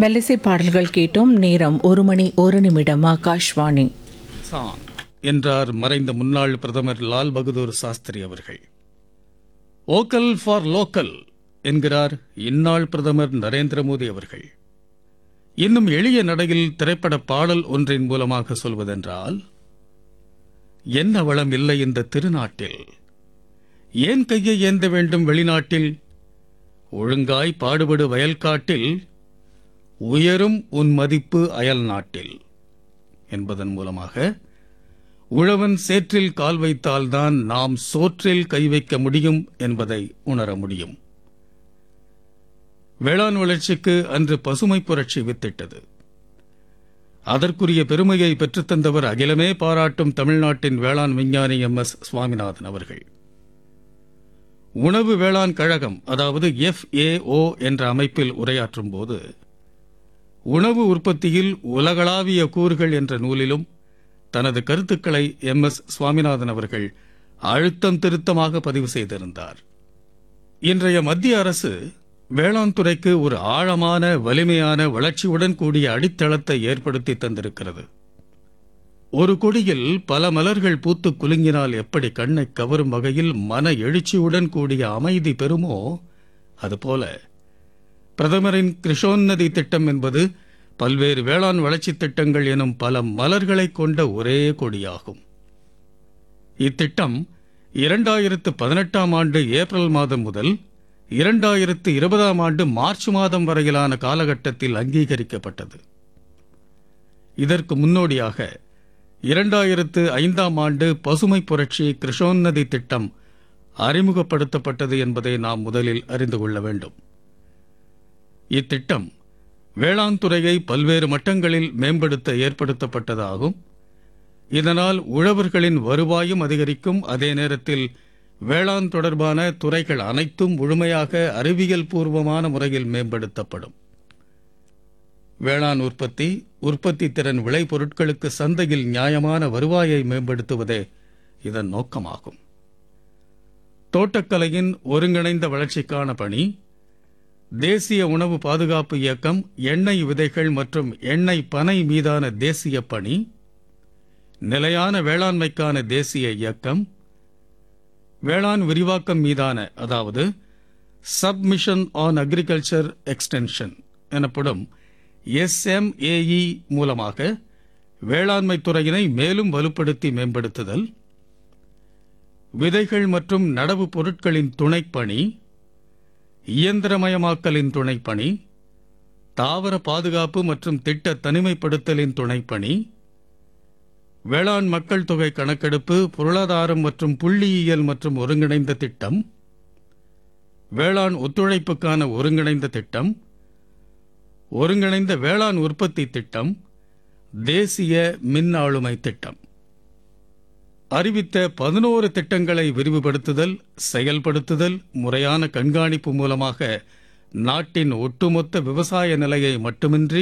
மெல்லிசை பாடல்கள் கேட்டோம் நேரம் ஒரு மணி ஒரு நிமிடம் ஆகாஷ்வாணி சான் என்றார் மறைந்த முன்னாள் பிரதமர் லால் பகதூர் சாஸ்திரி அவர்கள் ஓக்கல் ஃபார் லோக்கல் என்கிறார் இந்நாள் பிரதமர் நரேந்திர மோடி அவர்கள் இன்னும் எளிய நடையில் திரைப்பட பாடல் ஒன்றின் மூலமாக சொல்வதென்றால் என்ன வளம் இல்லை இந்த திருநாட்டில் ஏன் கையை ஏந்த வேண்டும் வெளிநாட்டில் ஒழுங்காய் பாடுபடு வயல்காட்டில் உயரும் உன் மதிப்பு அயல் நாட்டில் என்பதன் மூலமாக உழவன் சேற்றில் கால் வைத்தால்தான் நாம் சோற்றில் கை வைக்க முடியும் என்பதை உணர முடியும் வேளாண் வளர்ச்சிக்கு அன்று பசுமை புரட்சி வித்திட்டது அதற்குரிய பெருமையை பெற்றுத்தந்தவர் அகிலமே பாராட்டும் தமிழ்நாட்டின் வேளாண் விஞ்ஞானி எம் எஸ் சுவாமிநாதன் அவர்கள் உணவு வேளாண் கழகம் அதாவது எஃப்ஏஓ என்ற அமைப்பில் உரையாற்றும் போது உணவு உற்பத்தியில் உலகளாவிய கூறுகள் என்ற நூலிலும் தனது கருத்துக்களை எம் எஸ் சுவாமிநாதன் அவர்கள் அழுத்தம் திருத்தமாக பதிவு செய்திருந்தார் இன்றைய மத்திய அரசு வேளாண் துறைக்கு ஒரு ஆழமான வலிமையான வளர்ச்சியுடன் கூடிய அடித்தளத்தை ஏற்படுத்தி தந்திருக்கிறது ஒரு கொடியில் பல மலர்கள் பூத்து குலுங்கினால் எப்படி கண்ணை கவரும் வகையில் மன எழுச்சியுடன் கூடிய அமைதி பெறுமோ அதுபோல பிரதமரின் கிருஷோன்னதி திட்டம் என்பது பல்வேறு வேளாண் வளர்ச்சி திட்டங்கள் எனும் பல மலர்களை கொண்ட ஒரே கொடியாகும் இத்திட்டம் இரண்டாயிரத்து பதினெட்டாம் ஆண்டு ஏப்ரல் மாதம் முதல் இரண்டாயிரத்து இருபதாம் ஆண்டு மார்ச் மாதம் வரையிலான காலகட்டத்தில் அங்கீகரிக்கப்பட்டது இதற்கு முன்னோடியாக இரண்டாயிரத்து ஐந்தாம் ஆண்டு பசுமை புரட்சி கிருஷோன்னதி திட்டம் அறிமுகப்படுத்தப்பட்டது என்பதை நாம் முதலில் அறிந்து கொள்ள வேண்டும் இத்திட்டம் வேளாண் துறையை பல்வேறு மட்டங்களில் மேம்படுத்த ஏற்படுத்தப்பட்டதாகும் இதனால் உழவர்களின் வருவாயும் அதிகரிக்கும் அதே நேரத்தில் வேளாண் தொடர்பான துறைகள் அனைத்தும் முழுமையாக அறிவியல் பூர்வமான முறையில் மேம்படுத்தப்படும் வேளாண் உற்பத்தி உற்பத்தி திறன் விளைபொருட்களுக்கு சந்தையில் நியாயமான வருவாயை மேம்படுத்துவதே இதன் நோக்கமாகும் தோட்டக்கலையின் ஒருங்கிணைந்த வளர்ச்சிக்கான பணி தேசிய உணவு பாதுகாப்பு இயக்கம் எண்ணெய் விதைகள் மற்றும் எண்ணெய் பனை மீதான தேசிய பணி நிலையான வேளாண்மைக்கான தேசிய இயக்கம் வேளாண் விரிவாக்கம் மீதான அதாவது சப்மிஷன் ஆன் அக்ரிகல்ச்சர் எக்ஸ்டென்ஷன் எனப்படும் எஸ்எம்ஏஇ மூலமாக வேளாண்மை துறையினை மேலும் வலுப்படுத்தி மேம்படுத்துதல் விதைகள் மற்றும் நடவு பொருட்களின் துணைப்பணி இயந்திரமயமாக்கலின் துணைப்பணி தாவர பாதுகாப்பு மற்றும் திட்ட தனிமைப்படுத்தலின் துணைப்பணி வேளாண் மக்கள் தொகை கணக்கெடுப்பு பொருளாதாரம் மற்றும் புள்ளியியல் மற்றும் ஒருங்கிணைந்த திட்டம் வேளாண் ஒத்துழைப்புக்கான ஒருங்கிணைந்த திட்டம் ஒருங்கிணைந்த வேளாண் உற்பத்தி திட்டம் தேசிய மின் ஆளுமை திட்டம் அறிவித்த பதினோரு திட்டங்களை விரிவுபடுத்துதல் செயல்படுத்துதல் முறையான கண்காணிப்பு மூலமாக நாட்டின் ஒட்டுமொத்த விவசாய நிலையை மட்டுமின்றி